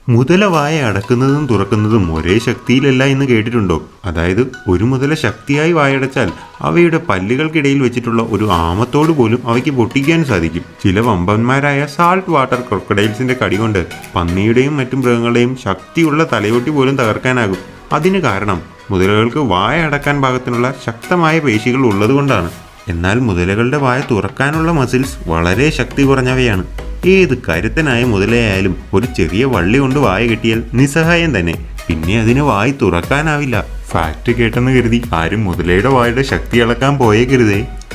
മുതല വായ അടക്കുന്നതും തുറക്കുന്നതും ഒരേ ശക്തിയിലല്ല എന്ന് കേട്ടിട്ടുണ്ടോ അതായത് ഒരു മുതല ശക്തിയായി വായടച്ചാൽ അവയുടെ പല്ലുകൾക്കിടയിൽ വെച്ചിട്ടുള്ള ഒരു ആമത്തോട് പോലും അവയ്ക്ക് പൊട്ടിക്കാൻ സാധിക്കും ചില വമ്പന്മാരായ സാൾട്ട് വാട്ടർ ക്രൊക്കഡൈൽസിന്റെ കടി കൊണ്ട് പന്നിയുടെയും മറ്റു മൃഗങ്ങളുടെയും ശക്തിയുള്ള തലയൊട്ടി പോലും തകർക്കാനാകും അതിന് കാരണം മുതലകൾക്ക് വായ അടക്കാൻ പാകത്തിനുള്ള ശക്തമായ പേശികൾ ഉള്ളതുകൊണ്ടാണ് എന്നാൽ മുതലകളുടെ വായ തുറക്കാനുള്ള മസിൽസ് വളരെ ശക്തി കുറഞ്ഞവയാണ് ഏത് കരുത്തനായ മുതലയായാലും ഒരു ചെറിയ വള്ളി കൊണ്ട് വായ കെട്ടിയാൽ നിസ്സഹായം തന്നെ പിന്നെ അതിന് വായി തുറക്കാനാവില്ല ഫാക്ട് കേട്ടെന്ന് കരുതി ആരും മുതലയുടെ വായുടെ ശക്തി അളക്കാൻ പോയേക്കരുതേ